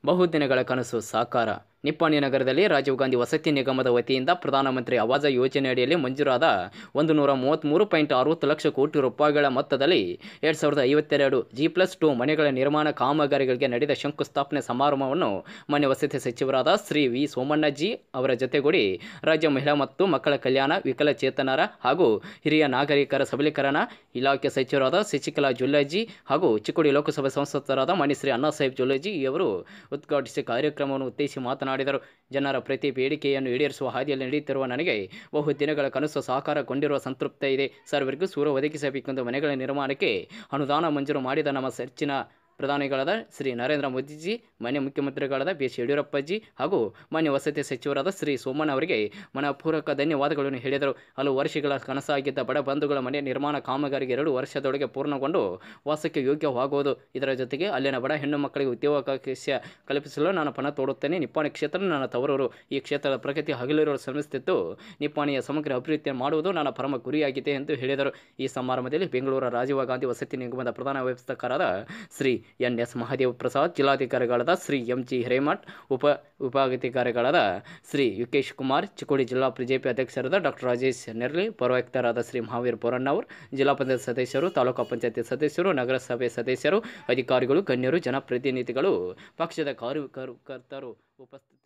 ಬಹುದಿನಗಳ ಕನಸು ಸಾಕಾರ ನಿಪ್ಪಾಣಿ ನಗರದಲ್ಲಿ ರಾಜೀವ್ ಗಾಂಧಿ ವಸತಿ ನಿಗಮದ ವತಿಯಿಂದ ಪ್ರಧಾನಮಂತ್ರಿ ಆವಾಸ ಯೋಜನೆ ಅಡಿಯಲ್ಲಿ ಮಂಜೂರಾದ ಒಂದು ನೂರ ಮೂವತ್ತ್ಮೂರು ಪಾಯಿಂಟ್ ಅರವತ್ತು ಲಕ್ಷ ಕೋಟಿ ರೂಪಾಯಿಗಳ ಮೊತ್ತದಲ್ಲಿ ಎರಡು ಸಾವಿರದ ಐವತ್ತೆರಡು ಜಿ ಪ್ಲಸ್ ಟು ಮನೆಗಳ ನಿರ್ಮಾಣ ಕಾಮಗಾರಿಗಳಿಗೆ ನಡೆದ ಶಂಕುಸ್ಥಾಪನೆ ಸಮಾರಂಭವನ್ನು ಮಾನ್ಯ ವಸತಿ ಸಚಿವರಾದ ಶ್ರೀ ವಿ ಸೋಮಣ್ಣಜಿ ಅವರ ಜೊತೆಗೂಡಿ ರಾಜ್ಯ ಮಹಿಳಾ ಮತ್ತು ಮಕ್ಕಳ ಕಲ್ಯಾಣ ವಿಕಲಚೇತನರ ಹಾಗೂ ಹಿರಿಯ ನಾಗರಿಕರ ಸಬಲೀಕರಣ ಇಲಾಖೆ ಸಚಿವರಾದ ಶಶಿಕಲಾ ಜುಲ್ಲಾಜಿ ಹಾಗೂ ಚಿಕ್ಕೋಡಿ ಲೋಕಸಭೆ ಸಂಸದರಾದ ಮಾನ್ಯ ಶ್ರೀ ಅಣ್ಣಾಸಾಹೇಬ್ ಜುಲ್ಲಾಜಿ ಅವರು ಉದ್ಘಾಟಿಸಿ ಕಾರ್ಯಕ್ರಮವನ್ನು ಉದ್ದೇಶಿಸಿ ಮಾತನಾಡಿದರು ಜನರ ಪ್ರತಿ ಬೇಡಿಕೆಯನ್ನು ಈಡೇರಿಸುವ ಹಾದಿಯಲ್ಲಿ ನಡೆಯುತ್ತಿರುವ ನನಗೆ ಬಹು ದಿನಗಳ ಕನಸು ಸಾಕಾರಗೊಂಡಿರುವ ಸಂತೃಪ್ತಿ ಇದೆ ಸರ್ವರಿಗೂ ಸೂರ ಒದಗಿಸಬೇಕೆಂದು ಮನೆಗಳ ನಿರ್ಮಾಣಕ್ಕೆ ಅನುದಾನ ಮಂಜೂರು ಮಾಡಿದ ನಮ್ಮ ಸರ್ಚಿನ ಪ್ರಧಾನಿಗಳಾದ ಶ್ರೀ ನರೇಂದ್ರ ಮೋದಿಜಿ ಮಾನ್ಯ ಮುಖ್ಯಮಂತ್ರಿಗಳಾದ ಬಿ ಎಸ್ ಯಡಿಯೂರಪ್ಪಜಿ ಹಾಗೂ ಮಾನ್ಯ ವಸತಿ ಸಚಿವರಾದ ಶ್ರೀ ಸೋಮಣ್ಣ ಅವರಿಗೆ ಮನಪೂರ್ವಕ ಧನ್ಯವಾದಗಳನ್ನು ಹೇಳಿದರು ಹಲವು ವರ್ಷಗಳ ಕನಸಾಗಿದ್ದ ಬಡ ಬಂಧುಗಳ ಮನೆ ನಿರ್ಮಾಣ ಕಾಮಗಾರಿಗೆ ಎರಡು ವರ್ಷದೊಳಗೆ ಪೂರ್ಣಗೊಂಡು ವಾಸಕ್ಕೆ ಯೋಗ್ಯವಾಗುವುದು ಇದರ ಜೊತೆಗೆ ಅಲ್ಲಿನ ಬಡ ಹೆಣ್ಣು ಮಕ್ಕಳಿಗೆ ಉದ್ಯೋಗಾವಕಾಶ ಕಲ್ಪಿಸಲು ನಾನು ಪಣ ತೋಡುತ್ತೇನೆ ನಿಪ್ಪಾಣಿ ಕ್ಷೇತ್ರ ನನ್ನ ತವರೂರು ಈ ಕ್ಷೇತ್ರದ ಪ್ರಗತಿ ಹಗಲಿರುಳು ಶ್ರಮಿಸುತ್ತಿದ್ದು ನಿಪ್ಪಾಣಿಯ ಸಮಗ್ರ ಅಭಿವೃದ್ಧಿ ಮಾಡುವುದು ನನ್ನ ಪರಮ ಗುರಿಯಾಗಿದೆ ಎಂದು ಹೇಳಿದರು ಈ ಸಮಾರಂಭದಲ್ಲಿ ಬೆಂಗಳೂರು ರಾಜೀವ್ ಗಾಂಧಿ ವಸತಿ ನಿಗಮದ ಪ್ರಧಾನ ವ್ಯವಸ್ಥಕರಾದ ಶ್ರೀ ಎನ್ ಎಸ್ ಮಹಾದೇವ ಪ್ರಸಾದ್ ಜಿಲ್ಲಾಧಿಕಾರಿಗಳಾದ ಶ್ರೀ ಎಂ ಜಿ ಹಿರೇಮಠ್ ಉಪ ಉಪಾಧಿಕಾರಿಗಳಾದ ಶ್ರೀ ಯುಕೇಶ್ ಕುಮಾರ್ ಚಿಕ್ಕೋಡಿ ಜಿಲ್ಲಾ ಬಿಜೆಪಿ ಅಧ್ಯಕ್ಷರಾದ ಡಾಕ್ಟರ್ ರಾಜೇಶ್ ನೆರ್ಲಿ ಪೌರಾಯುಕ್ತರಾದ ಶ್ರೀ ಮಹಾವೀರ್ ಬೋರಣ್ಣವರ್ ಜಿಲ್ಲಾ ಪಂಚಾಯತ್ ಸದಸ್ಯರು ತಾಲೂಕು ಪಂಚಾಯತಿ ಸದಸ್ಯರು ನಗರಸಭೆ ಸದಸ್ಯರು ಅಧಿಕಾರಿಗಳು ಗಣ್ಯರು ಜನಪ್ರತಿನಿಧಿಗಳು ಪಕ್ಷದ ಕಾರ್ಯಕರ್ತರು ಉಪಸ್ಥಿತ